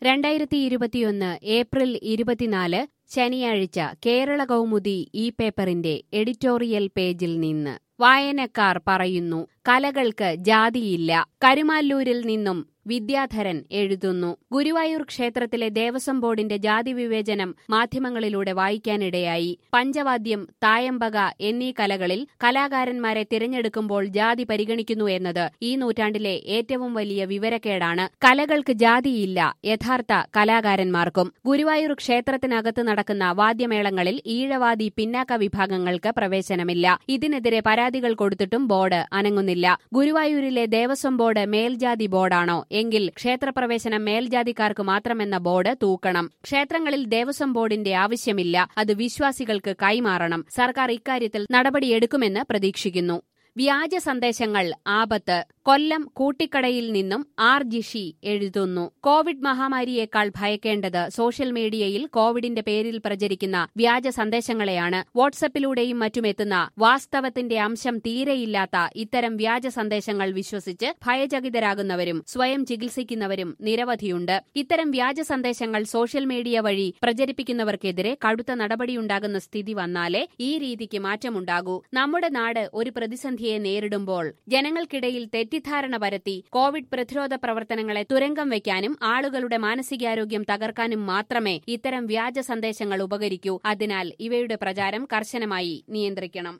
രണ്ടായിരത്തി ഇരുപത്തിയൊന്ന് ഏപ്രിൽ ഇരുപത്തിനാല് ശനിയാഴ്ച കേരള കൗമുദി ഈ പേപ്പറിന്റെ എഡിറ്റോറിയൽ പേജിൽ നിന്ന് വായനക്കാർ പറയുന്നു കലകൾക്ക് ജാതിയില്ല കരുമാല്ലൂരിൽ നിന്നും വിദ്യാധരൻ എഴുതുന്നു ഗുരുവായൂർ ക്ഷേത്രത്തിലെ ദേവസ്വം ബോർഡിന്റെ ജാതി വിവേചനം മാധ്യമങ്ങളിലൂടെ വായിക്കാനിടയായി പഞ്ചവാദ്യം തായമ്പക എന്നീ കലകളിൽ കലാകാരന്മാരെ തിരഞ്ഞെടുക്കുമ്പോൾ ജാതി പരിഗണിക്കുന്നു എന്നത് ഈ നൂറ്റാണ്ടിലെ ഏറ്റവും വലിയ വിവരക്കേടാണ് കലകൾക്ക് ജാതിയില്ല യഥാർത്ഥ കലാകാരന്മാർക്കും ഗുരുവായൂർ ക്ഷേത്രത്തിനകത്ത് നടക്കുന്ന വാദ്യമേളങ്ങളിൽ ഈഴവാദി പിന്നാക്ക വിഭാഗങ്ങൾക്ക് പ്രവേശനമില്ല ഇതിനെതിരെ പരാതികൾ കൊടുത്തിട്ടും ബോർഡ് അനങ്ങുന്നില്ല ഗുരുവായൂരിലെ ദേവസ്വം ബോർഡ് മേൽജാതി ബോർഡാണോ എങ്കിൽ ക്ഷേത്രപ്രവേശനം മേൽജാതിക്കാർക്ക് മാത്രമെന്ന ബോർഡ് തൂക്കണം ക്ഷേത്രങ്ങളിൽ ദേവസ്വം ബോർഡിന്റെ ആവശ്യമില്ല അത് വിശ്വാസികൾക്ക് കൈമാറണം സർക്കാർ ഇക്കാര്യത്തിൽ നടപടിയെടുക്കുമെന്ന് പ്രതീക്ഷിക്കുന്നു വ്യാജ സന്ദേശങ്ങൾ ആപത്ത് കൊല്ലം കൂട്ടിക്കടയിൽ നിന്നും ആർ ജിഷി എഴുതുന്നു കോവിഡ് മഹാമാരിയേക്കാൾ ഭയക്കേണ്ടത് സോഷ്യൽ മീഡിയയിൽ കോവിഡിന്റെ പേരിൽ പ്രചരിക്കുന്ന വ്യാജ സന്ദേശങ്ങളെയാണ് വാട്സപ്പിലൂടെയും മറ്റുമെത്തുന്ന വാസ്തവത്തിന്റെ അംശം തീരെയില്ലാത്ത ഇത്തരം വ്യാജ സന്ദേശങ്ങൾ വിശ്വസിച്ച് ഭയചകിതരാകുന്നവരും സ്വയം ചികിത്സിക്കുന്നവരും നിരവധിയുണ്ട് ഇത്തരം വ്യാജ സന്ദേശങ്ങൾ സോഷ്യൽ മീഡിയ വഴി പ്രചരിപ്പിക്കുന്നവർക്കെതിരെ കടുത്ത നടപടിയുണ്ടാകുന്ന സ്ഥിതി വന്നാലേ ഈ രീതിക്ക് മാറ്റമുണ്ടാകൂ നമ്മുടെ നാട് ഒരു പ്രതിസന്ധിയെ നേരിടുമ്പോൾ ജനങ്ങൾക്കിടയിൽ തെറ്റിദ്ധാരണ പരത്തി കോവിഡ് പ്രതിരോധ പ്രവർത്തനങ്ങളെ തുരങ്കം വയ്ക്കാനും ആളുകളുടെ മാനസികാരോഗ്യം തകർക്കാനും മാത്രമേ ഇത്തരം വ്യാജ സന്ദേശങ്ങൾ ഉപകരിക്കൂ അതിനാൽ ഇവയുടെ പ്രചാരം കർശനമായി നിയന്ത്രിക്കണം